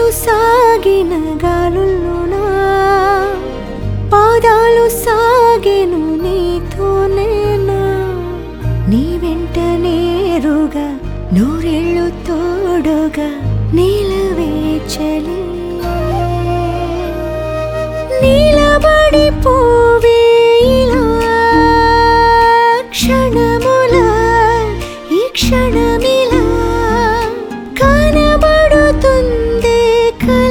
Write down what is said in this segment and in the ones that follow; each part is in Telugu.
సాగిన గాలుల్లోనా పాదాలు సాగెను నీతోనేనా నీ వెంట నేరుగా నూరెళ్ళు తోడుగా నీలవే చలి నీలబడి పోవే ఇలా క్షణముల ఈ క్షణమిలా కనబడుతుందే కళ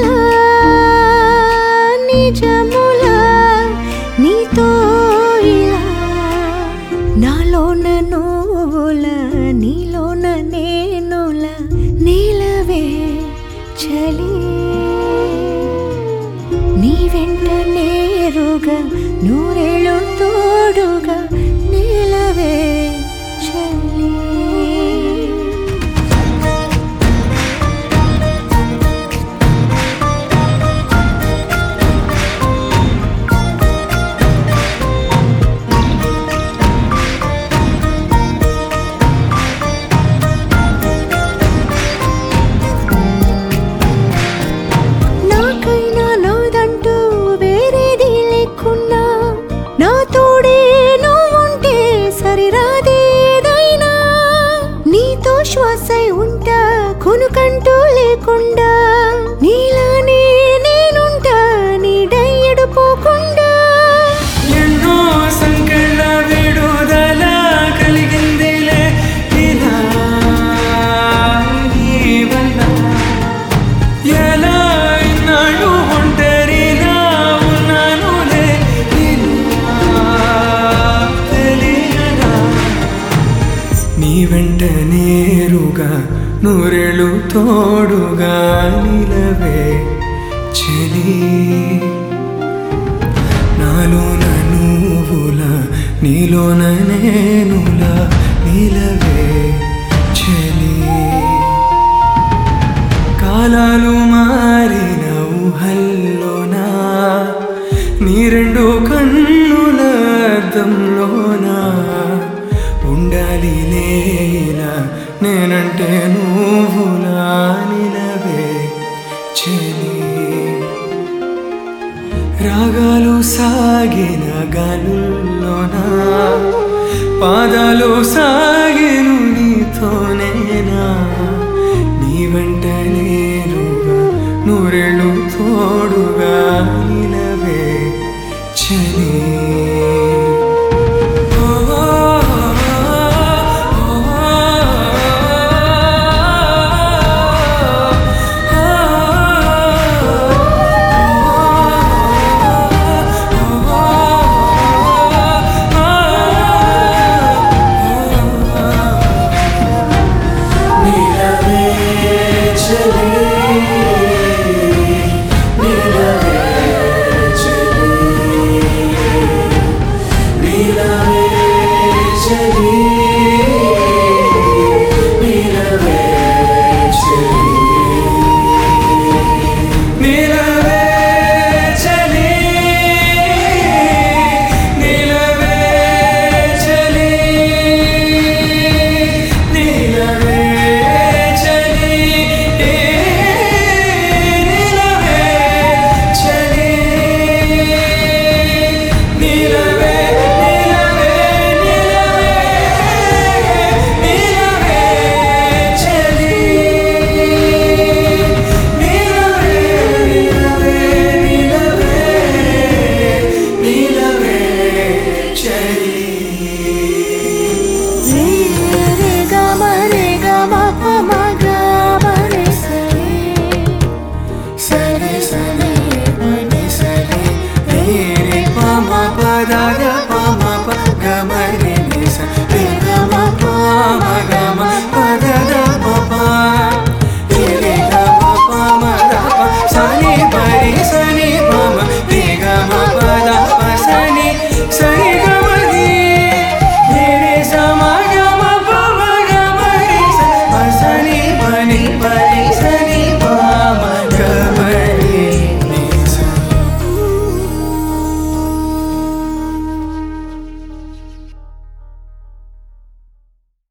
నిజముల నీతో ఇలా నాలోన నువ్వుల నీలోన నేనుల నీలవే చలి నీ వెంట నేరుగా నూరేళ్ళు తోడుగా నీలవే చలి నాకైనా నాదంటూ వేరేది లేకున్నా నా తోడే నువ్వుంటే సరిరాదేదైనా నీతో శ్వాసై ఉంటా కొనుకంటూ లేకుండా నీలానే నేనుంటా నీడయ్యడు పోకుండా ఎన్నో సంకెళ్ళ విడుదల కలిగిందిలే ఇలా నీ వల్ల ఎలా ఇన్నాళ్ళు ఒంటరిగా ఉన్నానులే ఇలా తెలియదా నీ వెంట నేరుగా నూరెళ్ళు తోడుగా నిలవే చెలి నాలోన నువ్వుల నీలోన నేనుల నీలవే చెలి కాలాలు మారిన ఊహల్లోనా నీ రెండు కన్నుల అద్దంలోనా ఉండాలి లేలా నేనంటే నువ్వులా నిలవే చెలి రాగాలు సాగిన గాలుల్లోనా పాదాలు సాగిను నీతోనేనా నీ వెంట నేరుగా నూరెళ్ళు తోడుగా నీ